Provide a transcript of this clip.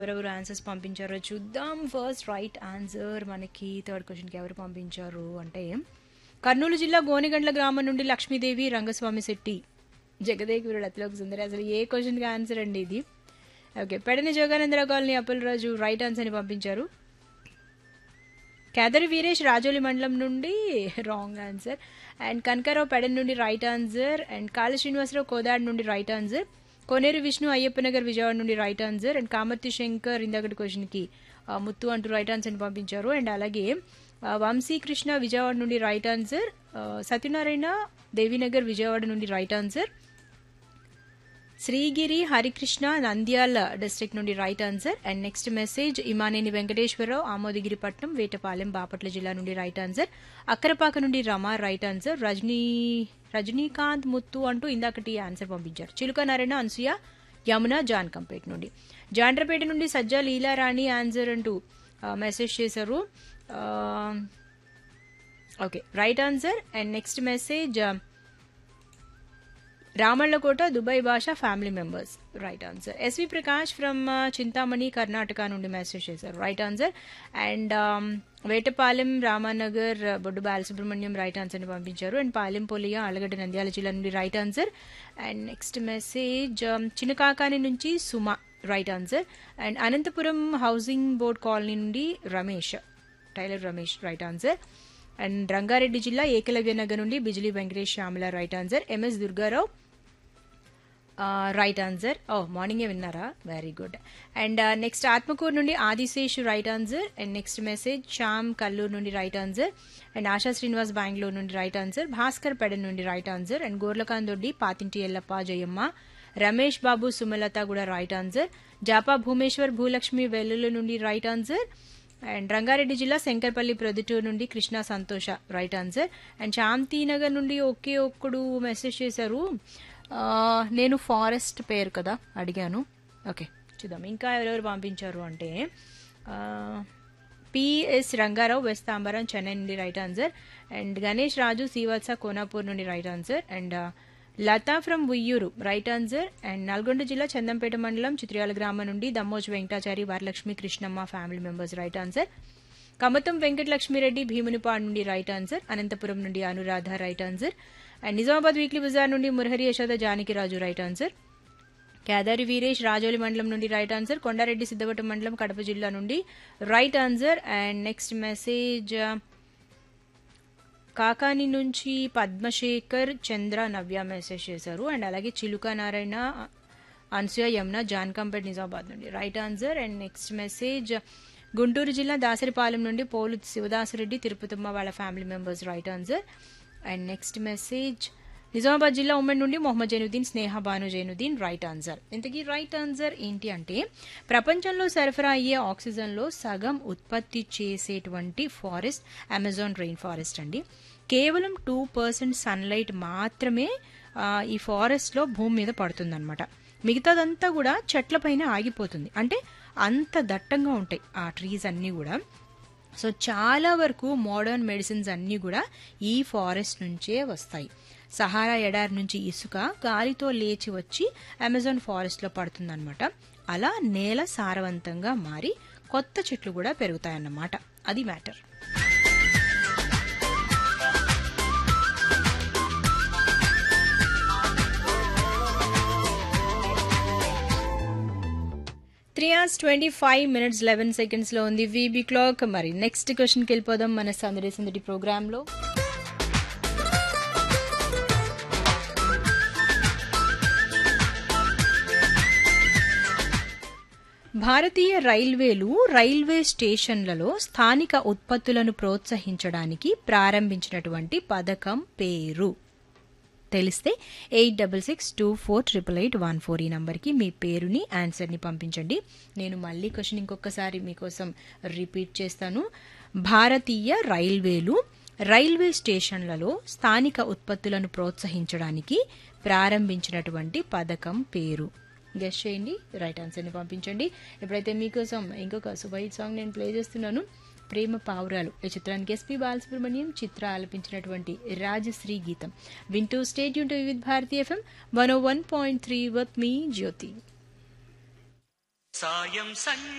ఎవరెవరు ఆన్సర్స్ పంపించారో చూద్దాం ఫస్ట్ రైట్ ఆన్సర్ మనకి థర్డ్ క్వశ్చన్కి ఎవరు పంపించారు అంటే కర్నూలు జిల్లా గోనిగండ్ల గ్రామం నుండి లక్ష్మీదేవి రంగస్వామి శెట్టి జగదేగురుడు అతిలోక సుందరి అసలు ఏ క్వశ్చన్కి ఆన్సర్ అండి ఇది okay Pedana Joganandarao colony Appalaraju right ఆన్సర్ని పంపించారు కేదరి వీరేష్ రాజోలి మండలం నుండి wrong answer and Kanakarao Pedana నుండి right answer and Kala Srinivasarao Kodad నుండి రైట్ ఆన్సర్ కోనేరు విష్ణు అయ్యప్పనగర్ విజయవాడ నుండి right answer and Kamarthi Shankar ఇందాకటి క్వశ్చన్కి ఆ, ముత్తు అంటూ రైట్ ఆన్సర్ని పంపించారు అండ్ అలాగే ఆ, వంశీ కృష్ణ విజయవాడ నుండి రైట్ ఆన్సర్ ఆ, సత్యనారాయణ దేవీనగర్ విజయవాడ నుండి right answer Srigiri Harikrishna Nandyal district నుండి right answer and next message Imaneni Venkateswararao Amodagiripatnam Vetapalem Bapatla జిల్లా నుండి రైట్ ఆన్సర్ అక్కరపాక నుండి రమ రైట్ ఆన్సర్ రజనీ రజనీకాంత్ ముత్తు అంటూ ఇందాకటి ఆన్సర్ పంపించారు చిలుక నారాయణ అనసూయ యమున జాన్ కంపేట్ నుండి జాండ్రపేట నుండి సజ్జా లీలారాణి ఆన్సర్ అంటూ మెసేజ్ చేశారు okay right answer and next message Ramallakota Dubai Basha family members right answer SV Prakash from Chintamani Karnataka నుండి మెసేజ్ చేశారు right answer and Vetapalem Ramanagar Boddu Balasubrahmanyam right ఆన్సర్ని పంపించారు అండ్ పాలెం పోలియా ఆలగడ్డ నంద్యాల జిల్లా నుండి right answer and next message Chinnakakani నుంచి Suma right answer and Anantapuram housing board colony నుండి Ramesh tailor Ramesh right answer and Rangareddy జిల్లా ఏకలవ్య నగర్ నుండి Bijili Venkatesh Shyamala right answer MS Durgarao right answer ఓ మార్నింగే విన్నారా very good and next Atmakur నుండి Adishesh right answer and next message Shyam Kallur నుండి right answer and Asha Srinivas Bengaluru నుండి రైట్ ఆన్సర్ భాస్కర్ పెడ నుండి రైట్ ఆన్సర్ అండ్ గోర్లకాంత్ దొడ్డి పాతింటి ఎల్లప్ప జయమ్మ రమేష్ బాబు సుమలత కూడా రైట్ ఆన్సర్ జాపా భూమేశ్వర్ భూలక్ష్మి వెల్లుల నుండి రైట్ ఆన్సర్ అండ్ రంగారెడ్డి జిల్లా శంకర్పల్లి ప్రొద్దుటూరు నుండి కృష్ణ సంతోష రైట్ ఆన్సర్ అండ్ శాంతినగర్ నుండి ఒకే ఒక్కడు మెసేజ్ చేశారు ఆ, నేను ఫారెస్ట్ పేరు కదా అడిగాను ఓకే చూద్దాం ఇంకా ఎవరెవరు పంపించారు అంటే ఆ, పిఎస్ రంగారావు వెస్ట్ తాంబరం చెన్నై నుండి right answer and Ganesh Raju Srivatsa Konapur నుండి right answer and Latha from Uyyuru right answer and Nalgonda జిల్లా చందంపేట మండలం చిత్రియాల గ్రామం నుండి Dammoju Venkatachari Varalakshmi Krishnamma family members right answer Kamatham Venkatalakshmireddy Bhimunipadu నుండి రైట్ ఆన్సర్ అనంతపురం నుండి Anuradha right answer and Nizamabad weekly బజార్ నుండి మురహరి యశోద జానకిరాజు రైట్ ఆన్సర్ కేదారి వీరేష్ రాజోలి మండలం నుండి రైట్ ఆన్సర్ కొండారెడ్డి సిద్ధవటం మండలం కడప జిల్లా నుండి right answer and next message Kakani నుంచి పద్మశేఖర్ చంద్ర నవ్య మెసేజ్ చేశారు అండ్ అలాగే చిలుక నారాయణ అన్సూయ యమున జాన్కంపేట్ నిజామాబాద్ నుండి right answer and next message Guntur జిల్లా దాసరిపాలెం నుండి పోలు శివదాసరెడ్డి తిరుపతమ్మ వాళ్ళ family members right answer and next message Nizamabad జిల్లా ఉమ్మడి నుండి మొహమ్మద్ జైనుద్దీన్ స్నేహ భాను జైనుద్దీన్ రైట్ ఆన్సర్ ఇంతకీ రైట్ ఆన్సర్ ఏంటి అంటే ప్రపంచంలో సరఫరా అయ్యే ఆక్సిజన్లో సగం ఉత్పత్తి చేసేటువంటి ఫారెస్ట్ అమెజాన్ రెయిన్ ఫారెస్ట్ అండి కేవలం టూ పర్సెంట్ సన్లైట్ మాత్రమే ఆ, ఈ ఫారెస్ట్లో భూమి మీద పడుతుందన్నమాట మిగతాదంతా కూడా చెట్లపైన ఆగిపోతుంది అంటే అంత దట్టంగా ఉంటాయి ఆ ట్రీస్ అన్నీ కూడా సో చాలా వరకు మోడర్న్ మెడిసిన్స్ అన్నీ కూడా ఈ ఫారెస్ట్ నుంచే వస్తాయి సహారా ఎడారి నుంచి ఇసుక గాలితో లేచి వచ్చి అమెజాన్ ఫారెస్ట్లో పడుతుందన్నమాట అలా నేల సారవంతంగా మారి కొత్త చెట్లు కూడా పెరుగుతాయన్నమాట అది matter three hours twenty five minutes eleven సెకండ్స్లో ఉంది వీబీ క్లాక్ మరి నెక్స్ట్ క్వశ్చన్కి వెళ్ళిపోదాం మన సందడి సందడి ప్రోగ్రాంలో భారతీయ రైల్వేలు రైల్వే స్టేషన్లలో స్థానిక ఉత్పత్తులను ప్రోత్సహించడానికి ప్రారంభించినటువంటి పథకం పేరు తెలిస్తే eight double six two four triple eight one four ఈ నంబర్కి మీ పేరుని ఆన్సర్ని పంపించండి నేను మళ్ళీ క్వశ్చన్ ఇంకొకసారి మీకోసం రిపీట్ చేస్తాను భారతీయ రైల్వేలు రైల్వే స్టేషన్లలో స్థానిక ఉత్పత్తులను ప్రోత్సహించడానికి ప్రారంభించినటువంటి పథకం పేరు గెస్ట్ చేయండి రైట్ ఆన్సర్ని పంపించండి ఎప్పుడైతే మీకోసం ఇంకొక సుబైట్ సాంగ్ నేను ప్లే చేస్తున్నాను ప్రేమ పావురాలు ఈ చిత్రానికి ఎస్పి బాలసుబ్రహ్మణ్యం చిత్ర ఆలపించినటువంటి రాజశ్రీ గీతం వింటూ స్టేట్ యూన్ with Bharati FM one oh one point three with me Jyothi సాయం సం